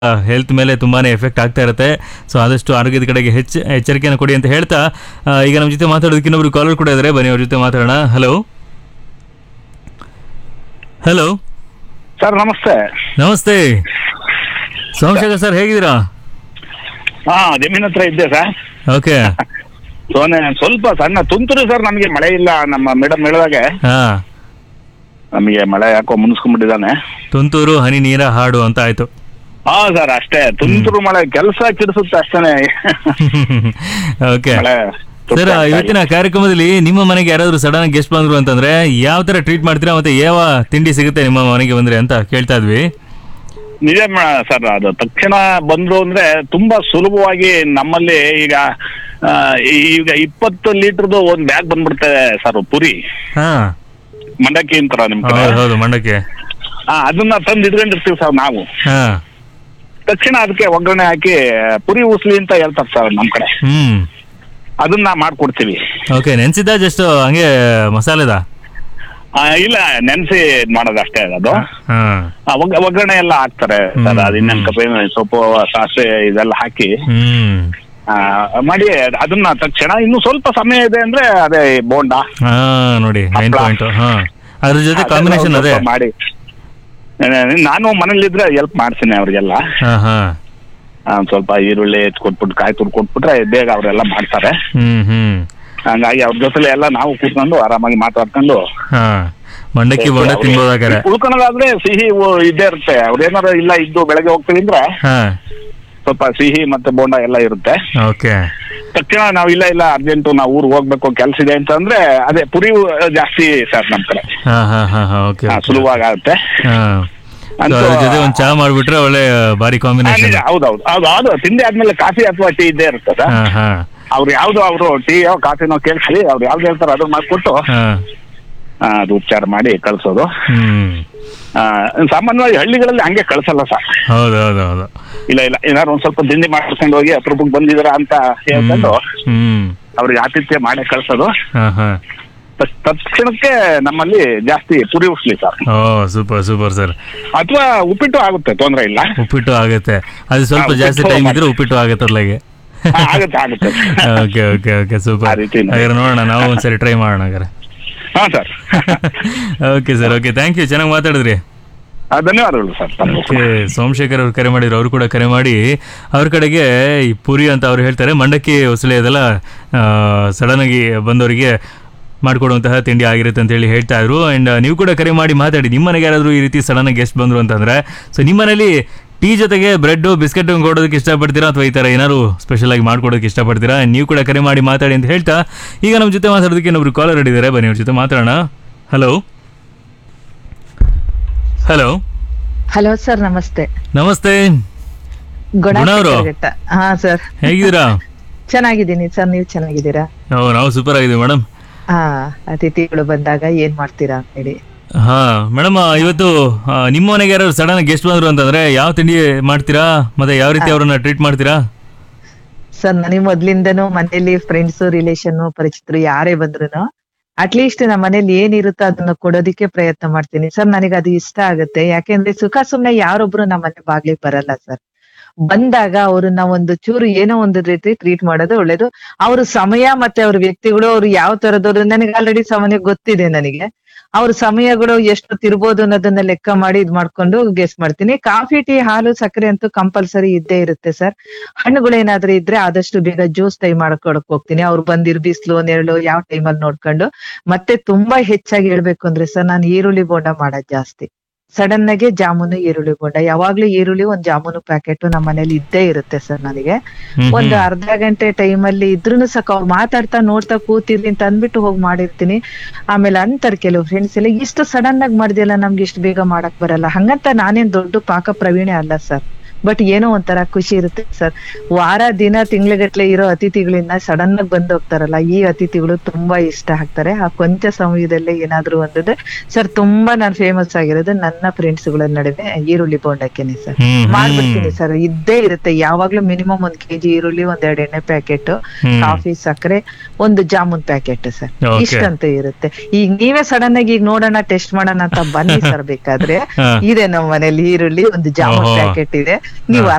Health ಮೇಲೆ ತುಂಬಾನೇ effect ಆಗ್ತಾ ಇರುತ್ತೆ ಸೊ ಆದಷ್ಟು ಆರೋಗ್ಯದ ಕಡೆಗೆ ಹೆಚ್ಚು ಎಚ್ಚರಿಕೆಯನ್ನು ಕೊಡಿ ಅಂತ ಹೇಳ್ತಾ ಆ, ಈಗ ನಮ್ಮ ಜೊತೆ ಮಾತಾಡೋದಕ್ಕೆ ಇನ್ನೊಬ್ರು ಕಾಲರ್ ಕೂಡ ಇದ್ದಾರೆ ಬನ್ನಿ ಅವ್ರ ಜೊತೆ ಮಾತಾಡೋಣ ಹಲೋ ಹಲೋ ಸರ್ ನಮಸ್ತೆ ನಮಸ್ತೆ ಸೋಮಶೇಖರ್ ಸರ್ ಹೇಗಿದ್ದೀರಾ ಹಾ ಜಮೀನ್ ಹತ್ರ ಇದ್ದೆ ಸರ್ ಓಕೆ ಸೋನೆ ಸ್ವಲ್ಪ ಸಣ್ಣ ತುಂತುರು ಸರ್ ನಮಗೆ ಮಳೆ ಇಲ್ಲ ನಮ್ಮ ಮೇಡಮ್ ಹೇಳಿದಾಗೆ ಹಾ ನಮಗೆ ಮಳೆ ಯಾಕೋ ಮುನ್ಸ್ಕೊಂಡ್ಬಿಟ್ಟಿದ್ದಾನೆ ತುಂತೂರು ಹನಿ ನೀರ ಹಾಡು ಅಂತ ಆಯ್ತು ಹಾ ಸರ್ ಅಷ್ಟೇ ತುಂತುರು ಮಳೆ ಕೆಲಸ ಕಿಡಿಸುತ್ತೆ ಅಷ್ಟೇನೆ ಓಕೆ ಮಳೆ ಸರ್ ಇವತ್ತಿನ ಕಾರ್ಯಕ್ರಮದಲ್ಲಿ ನಿಮ್ಮ ಮನೆಗೆ ಯಾರಾದ್ರೂ ಸಡನ್ ಗೆಸ್ಟ್ ಬಂದ್ರು ಅಂತಂದ್ರೆ ಯಾವ ತರ ಟ್ರೀಟ್ ಮಾಡ್ತೀರಾ ಮತ್ತೆ ಯಾವ ತಿಂಡಿ ಸಿಗುತ್ತೆ ನಿಮ್ಮ ಮನೆಗೆ ಬಂದ್ರೆ ಅಂತ ಕೇಳ್ತಾ ಇದ್ವಿ ನಿಜ ಮ- ಸರ್ ಅದು ತಕ್ಷಣ ಬಂದ್ರು ಅಂದ್ರೆ ತುಂಬಾ ಸುಲಭವಾಗಿ ನಮ್ಮಲ್ಲಿ ಈಗ ಆ, ಈಗ ಇಪ್ಪತ್ತು ಲೀಟರ್ದು ಒಂದ್ ಬ್ಯಾಗ್ ಬಂದ್ಬಿಡ್ತದೆ ಸರ್ ಪುರಿ ಹಾ ಮಂಡಕ್ಕಿ ಅಂತಾರ ನಿಮ್ ಕಡೆ ಹೌದು ಹೌದು ಮಂಡಕ್ಕೆ ಹಾ ಅದನ್ನ ತಂದು ಇಟ್ಕೊಂಡಿರ್ತೀವಿ ಸರ್ ನಾವು ಹಾ ತಕ್ಷಣ ಅದಕ್ಕೆ ಒಗ್ಗರಣೆ ಹಾಕಿ ಪುರಿ ಉಸ್ಲಿ ಅಂತ ಹೇಳ್ತಾರೆ ಸರ್ ನಮ್ ಕಡೆ ಹ್ಮ್ ಅದನ್ನ ಮಾಡ್ಕೊಡ್ತೀವಿ ಓಕೆ ನೆನ್ಸಿದ್ದ ಜಸ್ಟ್ ಹಂಗೆ ಮಸಾಲೆದ ಆ, ಇಲ್ಲ ನೆನ್ಸಿ ಮಾಡೋದು ಅಷ್ಟೇ ಅದು ಹಾ ಆ, ಒಗ್ಗ- ಒಗ್ಗರಣೆ ಎಲ್ಲ ಹಾಕ್ತಾರೆ ಸರ್ ಹ್ಮ್, ಅದು ಇನ್ನೇನು ಹ್ಮ್. ಕಪ್ಪೆ ಸೊಪ್ಪು ಸಾಸಿವೆ ಇದೆಲ್ಲ ಹಾಕಿ ಹ್ಮ್ ಆ, ಮಾಡಿ ಅದನ್ನ ತಕ್ಷಣ ಇನ್ನು ಸ್ವಲ್ಪ ಸಮಯ ಇದೆ ಅಂದ್ರೆ ಅದೇ ಬೋಂಡ ಹಾ ನೋಡಿ ನೈನ್ ಹಪ್ಳ. ಪಾಯಿಂಟ್ ಹಾ ಅದ್ರ ಜೊತೆ ಅದೆಲ್ಲ ಕಾಂಬಿನೇಷನ್ ಒಂದ್ ಅದೇ ಸ್ವಲ್ಪ ಮಾಡಿ ನಾನು ಮನೇಲಿದ್ರೆ ಹೆಲ್ಪ್ ಮಾಡ್ತೀನಿ ಅವ್ರಿಗೆಲ್ಲ ಹಾ ಹಾ ಆ, ಒಂದ್ ಸ್ವಲ್ಪ ಈರುಳ್ಳಿ ಹೆಚ್ಚ್ ಕೊಟ್ಬಿಟ್ಟು ಕಾಯಿ ತುರ್ದು ಕೊಟ್ಬಿಟ್ರೆ ಬೇಗ ಅವರೆಲ್ಲ ಮಾಡ್ತಾರೆ ಹ್ಮ್ ಹ್ಮ್ ಹಂಗಾಗಿ ಅವ್ರ ಜೊತೆಲೆ ಎಲ್ಲ ನಾವು ಕೂತ್ಕೊಂಡು ಆರಾಮಾಗಿ ಮಾತಾಡ್ಕೊಂಡು ಹಾ ಮಂಡಕ್ಕಿ ಬೋಂಡ ತಿನ್ಬೋದಾಗಾರೆ ಉಳ್ಕೊಳೋದಾದ್ರೆ ಸಿಹಿ ಉ- ಇದ್ದೇ ಇರುತ್ತೆ ಅವ್ರೇನಾರ ಇಲ್ಲ ಇದ್ದು ಬೆಳಗ್ಗೆ ಹೋಗ್ತೀವಿ ಅಂದ್ರೆ ಹಾ ಸ್ವಲ್ಪ ಸಿಹಿ ಮತ್ತೆ ಬೋಂಡ ಎಲ್ಲ ಇರುತ್ತೆ ಓಕೆ ತಕ್ಷಣ ನಾವು ಇಲ್ಲ ಇಲ್ಲ ಅರ್ಜೆಂಟು ನಾವು ಊರಿಗೆ ಹೋಗ್ಬೇಕು ಕೆಲ್ಸ ಇದೆ ಅಂತಂದ್ರೆ ಅದೇ ಪುರಿ ಜಾಸ್ತಿ ಸರ್ ನಮ್ ಕಡೆ ಹಾ ಹಾ ಹಾ ಹಾ ಓಕೆ ಹಾ, ಸುಲಭವಾಗುತ್ತೆ ಹಾ So, ಅಂತೂ- ಅದ್ರ ಜೊತೆ ಒಂದ್ ಚಾ ಮಾಡ್ಬಿಟ್ರೆ ಒಳ್ಳೆ ಬಾರಿ ಹಾ, ಕಾಂಬಿನೇಷನ್ ನಿಜ, ಹೌದೌದು ಹೌದು ಅದು ತಿಂಡಿ ಆದ್ಮೇಲೆ ಕಾಫಿ ಅಥವಾ ಟೀ ಇದ್ದೇ ಇರುತ್ತೆ ಸರ್ ಹಾ ಹಾ ಅವ್ರು ಯಾವ್ದು ಅವರು ಟೀಯೋ ಕಾಫಿನೋ ಕೇಳಿಸಿ ಅವ್ರು ಯಾವ್ದು ಹೇಳ್ತಾರೋ ಅದನ್ನ ಮಾಡ್ಕೊಟ್ಟು ಹಾ ಆ, ಅದು ಉಪಚಾರ ಮಾಡಿ ಕಳ್ಸೋದು ಹ್ಮ್ ಆ, ಸಾಮಾನ್ಯವಾಗಿ ಹಳ್ಳಿಗಳಲ್ಲಿ ಹಂಗೆ ಕಳ್ಸಲ್ಲ ಸರ್ ಹೌದು ಹೌದು ಹೌದು ಇಲ್ಲ ಇಲ್ಲ ಏನಾದ್ರು ಒಂದ್ ಸ್ವಲ್ಪ ತಿಂಡಿ ಮಾಡ್ಕೊಂಡು ಹೋಗಿ ಅಪರೂಪಕ್ಕೆ ಬಂದಿದ್ದೀರಾ ಅಂತ ಹೇಳ್ಕೊಂಡು ಹ್ಮ್ ಅವ್ರಿಗೆ ಆತಿಥ್ಯ ಮಾಡೇ ಕಳ್ಸೋದು ಹಾ ಹಾ ತಕ್ಷ- ತಕ್ಷಣಕ್ಕೆ ನಮ್ಮಲ್ಲಿ ಜಾಸ್ತಿ ಪುರಿ ಉಸ್ಲಿ ಸರ್ ಓ ಸೂಪರ್ ಸೂಪರ್ ಸರ್ ಅಥವಾ ಉಪ್ಪಿಟ್ಟು ಆಗುತ್ತೆ ತೊಂದರೆ ಇಲ್ಲ ಉಪ್ಪಿಟ್ಟು ಆಗುತ್ತೆ ಅದು ಸ್ವಲ್ಪ ಹಾ, ಜಾಸ್ತಿ ಉಪ್ಪಿಟ್ಟು ಟೈಮ್ ಇದ್ರೆ ಉಪ್ಪಿಟ್ಟು ಆಗುತ್ತೆ ಅದ್ಲಾಗೆ ಹಾ, ಆಗುತ್ತೆ ಆಗುತ್ತೆ ಓಕೆ ಓಕೆ ಓಕೆ ಆ ಸೂಪರ್ ರೀತಿ ಇದೆ. ಹಾಗಾದ್ರೆ ನೋಡೋಣ ನಾವು ಒಂದ್ಸರಿ ಟ್ರೈ ಮಾಡೋಣ ಹಾಗಾದ್ರೆ ಹಾ sir okay sir okay thank you ಚೆನ್ನಾಗಿ ಮಾತಾಡಿದ್ರಿ ಆ, ಧನ್ಯವಾದಗಳು ಸರ್ ತಮಗೂ ಕೂಡ. ಓಕೆ ಸೋಮಶೇಖರ್ ಅವ್ರು ಕರೆ ಮಾಡಿದ್ರು ಅವರು ಕೂಡ ಕರೆ ಮಾಡಿ ಅವ್ರ ಕಡೆಗೆ ಈ ಪುರಿ ಅಂತ ಅವ್ರು ಹೇಳ್ತಾರೆ ಮಂಡಕ್ಕಿ ಹೊಸಳೆ ಅದೆಲ್ಲ ಸಡನ್ ಆಗಿ ಬಂದವರಿಗೆ ಮಾಡ್ಕೊಡುವಂತಹ ತಿಂಡಿ ಆಗಿರುತ್ತೆ ಅಂತ ಹೇಳಿ ಹೇಳ್ತಾ ಇದ್ರು ಅಂಡ್ ನೀವು ಕೂಡ ಕರೆ ಮಾಡಿ ಮಾತಾಡಿ ನಿಮ್ಮ ಮನೆಗೆ ಯಾರಾದರೂ ಈ ರೀತಿ ಸಡನ್ ಆಗಿ ಗೆಸ್ಟ್ ಬಂದ್ರು ಅಂತಂದ್ರೆ ಸೊ ನಿಮ್ಮ ಮನೇಲಿ ಟೀ ಜೊತೆಗೆ ಬ್ರೆಡ್ ಬಿಸ್ಕೆಟ್ ಕೊಡೋದಕ್ಕೆ ಇಷ್ಟಪಡ್ತೀರಾ ಅಥವಾ ಈ ಥರ ಏನಾದ್ರು ಸ್ಪೆಷಲ್ ಆಗಿ ಮಾಡ್ಕೊಡೋದಕ್ಕೆ ಇಷ್ಟಪಡ್ತೀರಾ ನೀವು ಕೂಡ ಕರೆ ಮಾಡಿ ಮಾತಾಡಿ ಅಂತ ಹೇಳ್ತಾ ಈಗ ನಮ್ಮ ಜೊತೆ ಮಾತಾಡೋದಕ್ಕೆ ಇನ್ನೊಬ್ರು ಕಾಲರ್ ಹಿಡಿದ್ದಾರೆ ಬನ್ನಿ ಅವ್ರ ಜೊತೆ ಮಾತಾಡೋಣ ಹಲೋ ಹಲೋ ಹಲೋ ಸರ್ ನಮಸ್ತೆ ನಮಸ್ತೆ ಗುಣ ಗುಣ ಅವ್ರು? ಚಕ್ರಘಟ್ಟ. ಹಾ ಸರ್ ಹೇಗಿದ್ದೀರಾ ಚೆನ್ನಾಗಿದ್ದೀನಿ ಸರ್ ನೀವು ಚೆನ್ನಾಗಿದ್ದೀರಾ ನಾವು ನಾವು ಸೂಪರ್ ಆಗಿದ್ದೀವಿ ಮೇಡಮ್ ಹಾ ಅತಿಥಿಗಳು ಬಂದಾಗ ಏನ್ ಮಾಡ್ತೀರಾ ಹೇಳಿ ಹಾ ಮೇಡಮ್ ಇವತ್ತು ಆ, ನಿಮ್ಮ ಮನೆಗೆ ಯಾರು ಸಡನ್ ಗೆಸ್ಟ್ ಬಂದ್ರು ಅಂತಂದ್ರೆ ಯಾವ ತಿಂಡಿ ಮಾಡ್ತೀರಾ ಮತ್ತೆ ಯಾವ ರೀತಿ ಅವ್ರನ್ನ ಟ್ರೀಟ್ ಮಾಡ್ತೀರಾ ಸರ್ ನನಗೆ ಮೊದ್ಲಿಂದನೂ ಮನೇಲಿ ಫ್ರೆಂಡ್ಸ್ ರಿಲೇಷನ್ ಪರಿಚಿತರು ಯಾರೇ ಬಂದ್ರು ಅಟ್ಲೀಸ್ಟ್ ನಮ್ಮ ಮನೇಲಿ ಏನಿರುತ್ತೋ ಅದನ್ನ ಕೊಡೋದಿಕ್ಕೆ ಪ್ರಯತ್ನ ಮಾಡ್ತೀನಿ ಸರ್ ನನಗೆ ಅದು ಇಷ್ಟ ಆಗುತ್ತೆ ಯಾಕೆಂದ್ರೆ ಸುಖ ಸುಮ್ನೆ ಯಾರೊಬ್ರು ನಮ್ಮ ಮನೆ ಬಾಗ್ಲಿಗೆ ಬರಲ್ಲ ಸರ್ ಬಂದಾಗ ಅವ್ರನ್ನ ಒಂದು ಚೂರು ಏನೋ ಒಂದು ರೀತಿ ಟ್ರೀಟ್ ಮಾಡೋದು ಒಳ್ಳೇದು ಅವ್ರ ಸಮಯ ಮತ್ತೆ ಅವ್ರ ವ್ಯಕ್ತಿಗಳು ಅವ್ರು ಯಾವ ತರದವ್ರು ನನಗೆ ಆಲ್ರೆಡಿ ಸಮಯ ಗೊತ್ತಿದೆ ನನಗೆ ಅವ್ರ ಸಮಯಗಳು ಎಷ್ಟು ತಿರ್ಬೋದು ಅನ್ನೋದನ್ನ ಲೆಕ್ಕ ಮಾಡಿ ಇದ್ ಮಾಡ್ಕೊಂಡು ಗೆಸ್ ಮಾಡ್ತೀನಿ ಕಾಫಿ ಟೀ ಹಾಲು ಸಕ್ಕರೆ ಅಂತೂ ಕಂಪಲ್ಸರಿ ಇದ್ದೇ ಇರುತ್ತೆ ಸರ್ ಹಣ್ಣುಗಳೇನಾದ್ರೂ ಇದ್ರೆ ಆದಷ್ಟು ಬೇಗ ಜ್ಯೂಸ್ ಟೈ ಮಾಡ್ಕೊಡಕ್ ಹೋಗ್ತೀನಿ ಅವ್ರು ಬಂದಿರ್ ಬಿಸ್ಲು ನೆರಳು ಯಾವ ಟೈಮಲ್ಲಿ ನೋಡ್ಕೊಂಡು ಮತ್ತೆ ತುಂಬಾ ಹೆಚ್ಚಾಗಿ ಹೇಳ್ಬೇಕು ಅಂದ್ರೆ ಸರ್ ನಾನು ಈರುಳ್ಳಿ ಬೋಂಡ ಮಾಡೋದ್ ಜಾಸ್ತಿ ಸಡನ್ ಆಗಿ ಜಾಮೂನು ಈರುಳ್ಳಿ ಬೋಂಡ ಯಾವಾಗ್ಲೂ ಈರುಳ್ಳಿ ಒಂದ್ ಜಾಮೂನು ಪ್ಯಾಕೆಟ್ ನಮ್ಮ ಮನೇಲಿ ಇದ್ದೇ ಇರುತ್ತೆ ಸರ್ ನನಗೆ ಹ್ಮ್, ಒಂದು ಹ್ಮ್. ಅರ್ಧ ಗಂಟೆ ಟೈಮ್ ಅಲ್ಲಿ ಇದ್ರೂನು ಸಾಕ ಅವ್ರು ಮಾತಾಡ್ತಾ ನೋಡ್ತಾ ಕೂತಿರ್ಲಿ ಅಂತ ಅಂದ್ಬಿಟ್ಟು ಹೋಗಿ ಮಾಡಿರ್ತೀನಿ ಆಮೇಲೆ ಅಂತಾರೆ ಕೆಲವು ಫ್ರೆಂಡ್ಸ್ ಎಲ್ಲ ಇಷ್ಟು ಸಡನ್ ಆಗಿ ಮಾಡ್ದಿಲ್ಲ ನಮ್ಗೆ ಇಷ್ಟು ಬೇಗ ಮಾಡಕ್ ಬರಲ್ಲ ಹಂಗಂತ ನಾನೇನ್ ದೊಡ್ಡ ಪಾಕ ಪ್ರವೀಣೆ ಅಲ್ಲ ಸರ್ ಬಟ್ ಏನೋ ಒಂಥರ ಖುಷಿ ಇರುತ್ತೆ ಸರ್ ವಾರ ದಿನ ತಿಂಗ್ಳುಗಟ್ಲೆ ಇರೋ ಅತಿಥಿಗಳಿಂದ ಸಡನ್ ಆಗಿ ಬಂದು ಹೋಗ್ತಾರಲ್ಲ ಈ ಅತಿಥಿಗಳು ತುಂಬಾ ಇಷ್ಟ ಆಗ್ತಾರೆ ಆ ಕೊಂಚ ಸಮಯದಲ್ಲೇ ಏನಾದ್ರು ಒಂದಿದ್ರೆ ಸರ್ ತುಂಬಾ ನಾನು ಫೇಮಸ್ ಆಗಿರೋದು ನನ್ನ ಫ್ರೆಂಡ್ಸ್ ಗಳ ನಡುವೆ ಈರುಳ್ಳಿ ಬೋಂಡಕ್ಕೇನೆ ಸರ್ ಹ್ಮ್, ಹ್ಮ್. ಮಾಡ್ಬಿಡ್ತೀನಿ ಸರ್ ಇದ್ದೇ ಇರುತ್ತೆ ಯಾವಾಗ್ಲೂ ಮಿನಿಮಮ್ ಒಂದ್ ಕೆಜಿ ಈರುಳ್ಳಿ ಒಂದ್ ಎರಡ್ ಎಣ್ಣೆ ಪ್ಯಾಕೆಟ್ ಹ್ಮ್. ಕಾಫಿ ಸಕ್ಕರೆ ಒಂದು ಜಾಮೂನ್ ಪ್ಯಾಕೆಟ್ ಸರ್ Okay. ಇಷ್ಟಂತೂ ಇರುತ್ತೆ ಈಗ ನೀವೇ ಸಡನ್ ಆಗಿ ಈಗ ನೋಡೋಣ ಟೆಸ್ಟ್ ಮಾಡೋಣ ಅಂತ ಬನ್ನಿ ಸರ್ ಬೇಕಾದ್ರೆ ಹಾ. ಇದೆ ನಮ್ಮ ಮನೇಲಿ ಈರುಳ್ಳಿ ಒಂದು ಜಾಮೂನ್ ಓಹೋ. ಪ್ಯಾಕೆಟ್ ಇದೆ ನೀವು ಹಾ.